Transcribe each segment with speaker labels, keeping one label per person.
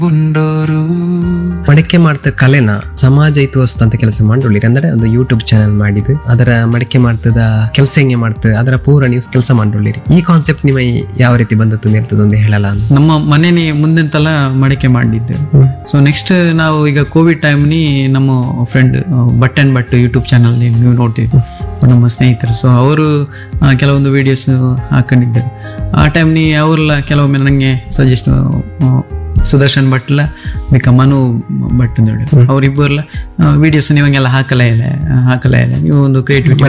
Speaker 1: ಗುಂಡೋರು
Speaker 2: ಮಡಿಕೆ ಮಾಡ್ತ ಕಲೆನ ಸಮಾಜ ಹಿತವಸ್ತು ಅಂತ ಕೆಲಸ ಮಾಡ್ಕೊಳ್ಳಿ ಅಂದ್ರೆ ಒಂದು ಯೂಟ್ಯೂಬ್ ಚಾನೆಲ್ ಮಾಡಿದ್ದು ಅದರ ಮಡಿಕೆ ಮಾಡ್ತದ ಕೆಲಸ ಹೆಂಗೆ ಮಾಡ್ತದೆ ಅದರ ಪೂರ ನೀವು ಕೆಲಸ ಮಾಡ್ಕೊಳ್ಳಿರಿ ಈ ಕಾನ್ಸೆಪ್ಟ್ ನಿಮ್ಮ ಯಾವ ರೀತಿ ಬಂದದ್ದು ನಿರ್ತದೆ ಒಂದು ಹೇಳಲ್ಲ ಅಂತ
Speaker 3: ನಮ್ಮ ಮನೆನೇ ಮುಂದೆಂತೆಲ್ಲ ಮಡಿಕೆ ಮಾಡಿದ್ದೆ ಸೊ ನೆಕ್ಸ್ಟ್ ನಾವು ಈಗ ಕೋವಿಡ್ ಟೈಮ್ನಿ ನಮ್ಮ friend but and but YouTube channel ನೀವು ನೋಡ್ತೀವಿ ನಮ್ಮ ಸ್ನೇಹಿತರು ಸೊ ಅವರು ಆ, ಕೆಲವೊಂದು ವಿಡಿಯೋಸ್ ಹಾಕೊಂಡಿದ್ದರು ಆ ಟೈಮ್ನಿ ಅವರೆಲ್ಲ ಕೆಲವೊಮ್ಮೆ ನನಗೆ ಸಜೆಸ್ಟ್ ಸುದರ್ಶನ್ ಭಟ್ಲ ಬೇಕ ಮನು ಭಟ್ ಅಂತ ಹೇಳಿ ಅವರಿಬ್ಬರೆಲ್ಲ ವಿಡಿಯೋಸ್ ನೀವಂಗೆಲ್ಲ ಹಾಕಲೇ ಇಲ್ಲ ಹಾಕಲೇ ಇಲ್ಲ ನೀವು ಒಂದು ಕ್ರಿಯೇಟಿವಿಟಿ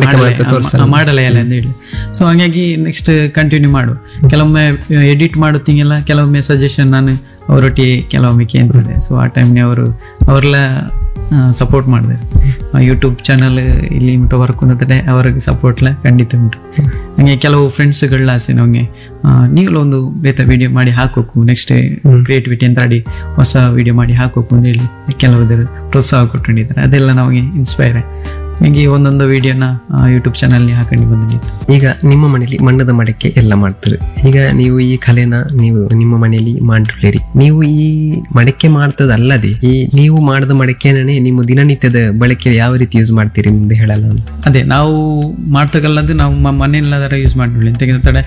Speaker 3: ಮಾಡಲೇ ಇಲ್ಲ ಅಂತ ಹೇಳಿ ಸೊ ಹಾಗಾಗಿ ನೆಕ್ಸ್ಟ್ ಕಂಟಿನ್ಯೂ ಮಾಡು ಕೆಲವೊಮ್ಮೆ ಎಡಿಟ್ ಮಾಡುತ್ತೀಗೆಲ್ಲ ಕೆಲವೊಮ್ಮೆ ಸಜೆಷನ್ ನಾನು ಅವರೊಟ್ಟಿಗೆ ಕೆಲವೊಮ್ಮೆ ಕೇಳ್ತದೆ ಸೊ ಆ ಟೈಮ್ನೇ ಅವರು ಅವರೆಲ್ಲ ಸಪೋರ್ಟ್ ಮಾಡಿದೆ ಯೂಟ್ಯೂಬ್ ಚಾನಲ್ ಇಲ್ಲಿ ಉಂಟು ವರ್ಕ್ ಉಂಟದೆ ಅವ್ರಿಗೆ ಸಪೋರ್ಟ್ಲ ಖಂಡಿತ ಉಂಟು ಹಂಗೆ ಕೆಲವು ಫ್ರೆಂಡ್ಸ್ಗಳ ಆಸೆ ನಮಗೆ ನೀವೆಲ್ಲ ಒಂದು ಬೇತ ವಿಡಿಯೋ ಮಾಡಿ ಹಾಕೋಕು ನೆಕ್ಸ್ಟ್ ಕ್ರಿಯೇಟಿವಿಟಿ ಅಂತ ಆಡಿ ಹೊಸ ವಿಡಿಯೋ ಮಾಡಿ ಹಾಕೋಕು ಅಂತ ಹೇಳಿ ಕೆಲವರು ಪ್ರೋತ್ಸಾಹ ಕೊಟ್ಟಿದ್ದಾರೆ ಅದೆಲ್ಲ ನಮಗೆ ಇನ್ಸ್ಪೈರ್ ಹೀಗೆ ಒಂದೊಂದು ವಿಡಿಯೋನ ಯೂಟ್ಯೂಬ್ ಚಾನಲ್ನಿ ಹಾಕೊಂಡು ಬಂದಿತ್ತು
Speaker 2: ಈಗ ನಿಮ್ಮ ಮನೆಯಲ್ಲಿ ಮಣ್ಣದ ಮಡಿಕೆ ಎಲ್ಲ ಮಾಡ್ತಾರೆ ಈಗ ನೀವು ಈ ಕಲೆನ ನೀವು ನಿಮ್ಮ ಮನೆಯಲ್ಲಿ ಮಾಡ್ಕೊಳ್ಳಿರಿ ನೀವು ಈ ಮಡಿಕೆ ಮಾಡ್ತದಲ್ಲದೆ ಈ ನೀವು ಮಾಡಿದ ಮಡಿಕೆನೇ ನಿಮ್ಮ ದಿನನಿತ್ಯದ ಬಳಕೆ ಯಾವ ರೀತಿ ಯೂಸ್ ಮಾಡ್ತೀರಿ ಮುಂದೆ ಹೇಳಲ್ಲ ಅಂತ
Speaker 3: ಅದೇ ನಾವು ಮಾಡ್ತಕ್ಕಲ್ಲದು ನಾವು ಮ- ಮನೆಯಲ್ಲಾದ್ರೆ ಯೂಸ್ ಮಾಡ್ಕೊಳ್ಳಿ ಅಂತ ಹೇಳ್ತಾರೆ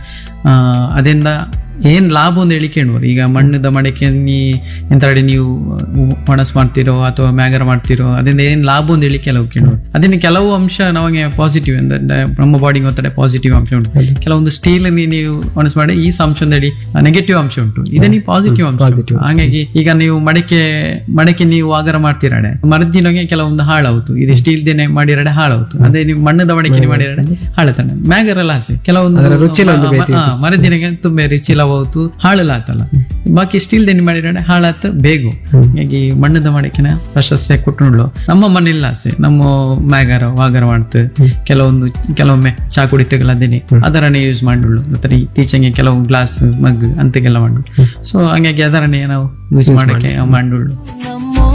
Speaker 3: ಅದರಿಂದ ಏನ್ ಲಾಭ ಒಂದು ಹೇಳಿ ಕೇಳುವರು ಈಗ ಮಣ್ಣದ ಮಡಕೆ ನೀ ಎಂತಾಡಿ ನೀವು ಒಣಸ್ ಮಾಡ್ತಿರೋ ಅಥವಾ ಮ್ಯಾಗರ್ ಮಾಡ್ತಿರೋ ಅದರಿಂದ ಏನ್ ಲಾಭ ಒಂದು ಹೇಳಿ ಕೆಲವು ಕೇಳುವರು ಅದನ್ನ ಕೆಲವು ಅಂಶ ನಮಗೆ ಪಾಸಿಟಿವ್ ಅಂದ್ರೆ ನಮ್ಮ ಬಾಡಿಗೆ ಒತ್ತಡ ಪಾಸಿಟಿವ್ ಅಂಶ ಉಂಟು ಕೆಲವೊಂದು ಸ್ಟೀಲ್ ನೀವು ಒಣಸ್ ಮಾಡಿ ಈ ಅಂಶ ಹೇಳಿ ನೆಗೆಟಿವ್ ಅಂಶ ಉಂಟು ಇದೇ ನೀವು ಪಾಸಿಟಿವ್ ಅಂಶ ಉಂಟು. ಹಾಗಾಗಿ ಈಗ ನೀವು ಮಡಕೆ ಮಡಕೆ ನೀವು ಆಗರ ಮಾಡ್ತಿರಾಡೆ ಮರದಿನಗೆ ಕೆಲವೊಂದು ಹಾಳಾಯ್ತು ಇದು ಸ್ಟೀಲ್ ದೇನೆ ಮಾಡಿರಡೆ ಹಾಳಾಯ್ತು ಅದೇ ನೀವು ಮಣ್ಣದ ಮಡಕೆ ನೀವು ಮಾಡಿರಡೆ ಹಾಳತಾನೆ ಮ್ಯಾಗರ್ ಎಲ್ಲ ಆಸೆ ಕೆಲವೊಂದು ಮರದಿನಗೆ ತುಂಬಾ ರುಚಿ ಹೋಯ್ತು ಹಾಳಲಾತಲ್ಲ ಬಾಕಿ ಸ್ಟೀಲ್ ದೇನೆ ಮಾಡಿರಡೆ ಹಾಳಾತ ಬೇಗ ಹಾಗಾಗಿ ಮಣ್ಣದ ಮಡಕೆನ ಪ್ರಶಸ್ತಿ ಕೊಟ್ಟು ನಮ್ಮ ಮನೆಲ್ಲ ಆಸೆ ನಮ್ಮ ಮ್ಯಾಗರ ವಾಗರ ಮಾಡ್ತು ಕೆಲವೊಂದು ಕೆಲವೊಮ್ಮೆ ಚಾ ಕುಡಿತಗಳ ಅದೇನೆ ಅದರನ್ನೇ ಯೂಸ್ ಮಾಡುಳ್ಳು ಮತ್ತೆ ಇತ್ತೀಚೆಗೆ ಕೆಲವು ಗ್ಲಾಸ್ ಮಗ್ ಅಂತೆಲ್ಲ ಮಾಡು ಸೊ ಹಂಗಾಗಿ ಅದರನ್ನೇ ನಾವು ಯೂಸ್ ಮಾಡಕ್ಕೆ ಮಾಡುಳ್ಳು